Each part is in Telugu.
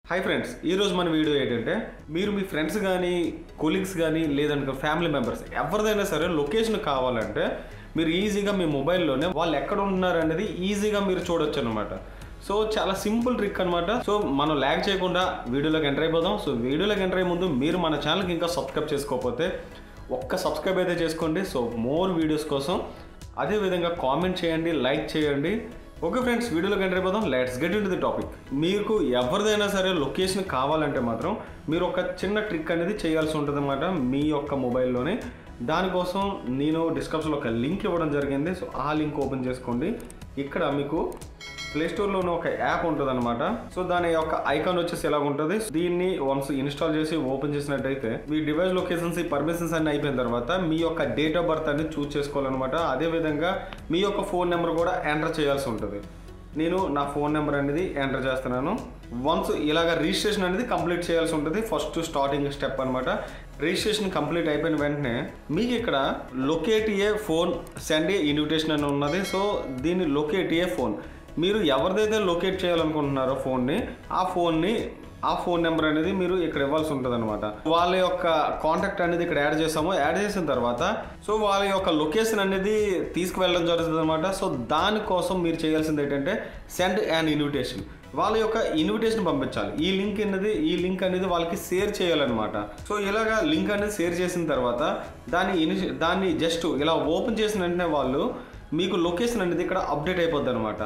హాయ్ ఫ్రెండ్స్ ఈరోజు మన వీడియో ఏంటంటే మీరు మీ ఫ్రెండ్స్ కానీ కొలీగ్స్ కానీ లేదంటే ఫ్యామిలీ మెంబర్స్ ఎవరిదైనా సరే లొకేషన్ కావాలంటే మీరు ఈజీగా మీ మొబైల్లోనే వాళ్ళు ఎక్కడ ఉన్నారు అనేది ఈజీగా మీరు చూడొచ్చు అనమాట సో చాలా సింపుల్ ట్రిక్ అనమాట సో మనం ల్యాగ్ చేయకుండా వీడియోలోకి ఎంటర్ అయిపోదాం సో వీడియోలోకి ఎంటర్ అయ్యే ముందు మీరు మన ఛానల్కి ఇంకా సబ్స్క్రైబ్ చేసుకోకపోతే ఒక్క సబ్స్క్రైబ్ అయితే చేసుకోండి సో మోర్ వీడియోస్ కోసం అదేవిధంగా కామెంట్ చేయండి లైక్ చేయండి ఓకే ఫ్రెండ్స్ వీడియోలోకి ఎంటర్ అయిపోదాం let's get in the topic మీకు ఎవరిదైనా సరే లొకేషన్ కావాలంటే మాత్రం మీరు ఒక చిన్న ట్రిక్ అనేది చేయాల్సి ఉంటుంది అనమాట మీ యొక్క మొబైల్లోనే దానికోసం నేను డిస్క్రిప్షన్లో ఒక లింక్ ఇవ్వడం జరిగింది సో ఆ లింక్ ఓపెన్ చేసుకోండి ఇక్కడ మీకు ప్లే స్టోర్లోనే ఒక యాప్ ఉంటుంది అనమాట సో దాని యొక్క ఐకాన్ వచ్చేసి ఎలా ఉంటుంది దీన్ని వన్స్ ఇన్స్టాల్ చేసి ఓపెన్ చేసినట్టయితే మీ డివైస్ లొకేషన్స్ ఈ పర్మిషన్స్ అన్ని అయిపోయిన తర్వాత మీ యొక్క డేట్ ఆఫ్ బర్త్ అనేది చూస్ చేసుకోవాలన్నమాట అదే విధంగా మీ యొక్క ఫోన్ నెంబర్ కూడా ఎంటర్ చేయాల్సి ఉంటుంది నేను నా ఫోన్ నెంబర్ అనేది ఎంటర్ చేస్తున్నాను వన్స్ ఇలాగ రిజిస్ట్రేషన్ అనేది కంప్లీట్ చేయాల్సి ఉంటుంది ఫస్ట్ స్టార్టింగ్ స్టెప్ అనమాట రిజిస్ట్రేషన్ కంప్లీట్ అయిపోయిన వెంటనే మీకు ఇక్కడ locate a phone send a invitation అని ఉన్నది సో దీన్ని లొకేట్ ఏ ఫోన్ మీరు ఎవరిదైతే లొకేట్ చేయాలనుకుంటున్నారో ఫోన్ని ఆ ఫోన్ని ఆ ఫోన్ నెంబర్ అనేది మీరు ఇక్కడ ఇవ్వాల్సి ఉంటుంది అనమాట వాళ్ళ యొక్క కాంటాక్ట్ అనేది ఇక్కడ యాడ్ చేసాము యాడ్ చేసిన తర్వాత సో వాళ్ళ యొక్క లొకేషన్ అనేది తీసుకువెళ్ళడం జరుగుతుంది అనమాట సో దానికోసం మీరు చేయాల్సింది ఏంటంటే సెండ్ అండ్ ఇన్విటేషన్ వాళ్ళ యొక్క ఇన్విటేషన్ పంపించాలి ఈ లింక్ అనేది ఈ లింక్ అనేది వాళ్ళకి షేర్ చేయాలన్నమాట సో ఇలాగా లింక్ అనేది షేర్ చేసిన తర్వాత దాన్ని ఇని దాన్ని జస్ట్ ఇలా ఓపెన్ చేసిన వెంటనే వాళ్ళు మీకు లొకేషన్ అనేది ఇక్కడ అప్డేట్ అయిపోద్ది అనమాట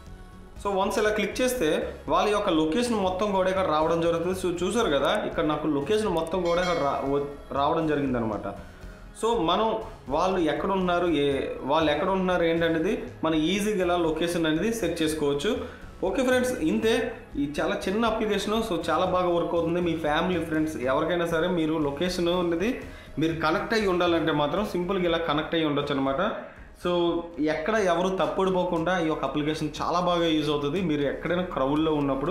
సో వన్స్ ఇలా క్లిక్ చేస్తే వాళ్ళ యొక్క లొకేషన్ మొత్తం కూడా ఇక్కడ రావడం జరుగుతుంది సో చూసారు కదా ఇక్కడ నాకు లొకేషన్ మొత్తం కూడా ఇక్కడ రా వ- రావడం జరిగిందనమాట సో మనం వాళ్ళు ఎక్కడ ఉన్నారు ఏ వాళ్ళు ఎక్కడ ఉన్నారు ఏంటనేది మనం ఈజీగా ఇలా లొకేషన్ అనేది సెట్ చేసుకోవచ్చు ఓకే ఫ్రెండ్స్ ఇంతే ఈ చాలా చిన్న అప్లికేషన్ సో చాలా బాగా వర్క్ అవుతుంది మీ ఫ్యామిలీ ఫ్రెండ్స్ ఎవరికైనా సరే మీరు లొకేషన్ అనేది మీరు కనెక్ట్ అయ్యి ఉండాలంటే మాత్రం సింపుల్గా ఇలా కనెక్ట్ అయ్యి ఉండొచ్చు అనమాట సో ఎక్కడ ఎవరు తప్పుడిపోకుండా ఈ యొక్క అప్లికేషన్ చాలా బాగా యూజ్ అవుతుంది మీరు ఎక్కడైనా క్రౌడ్లో ఉన్నప్పుడు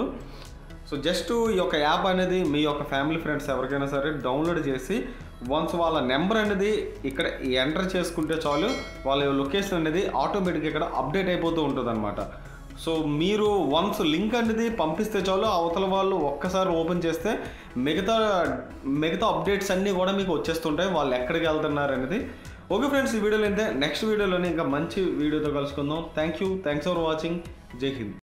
సో జస్ట్ ఈ యొక్క యాప్ అనేది మీ యొక్క ఫ్యామిలీ ఫ్రెండ్స్ ఎవరికైనా సరే డౌన్లోడ్ చేసి వన్స్ వాళ్ళ నెంబర్ అనేది ఇక్కడ ఎంటర్ చేసుకుంటే చాలు వాళ్ళ లొకేషన్ అనేది ఆటోమేటిక్గా ఇక్కడ అప్డేట్ అయిపోతూ ఉంటుంది సో మీరు వన్స్ లింక్ అనేది పంపిస్తే చాలు అవతల వాళ్ళు ఒక్కసారి ఓపెన్ చేస్తే మిగతా మిగతా అప్డేట్స్ అన్నీ కూడా మీకు వచ్చేస్తుంటాయి వాళ్ళు ఎక్కడికి వెళ్తున్నారు అనేది ఓకే ఫ్రెండ్స్ ఈ వీడియోలో అయితే నెక్స్ట్ వీడియోలోనే ఇంకా మంచి వీడియోతో కలుసుకుందాం thank you thanks for watching జై హింద్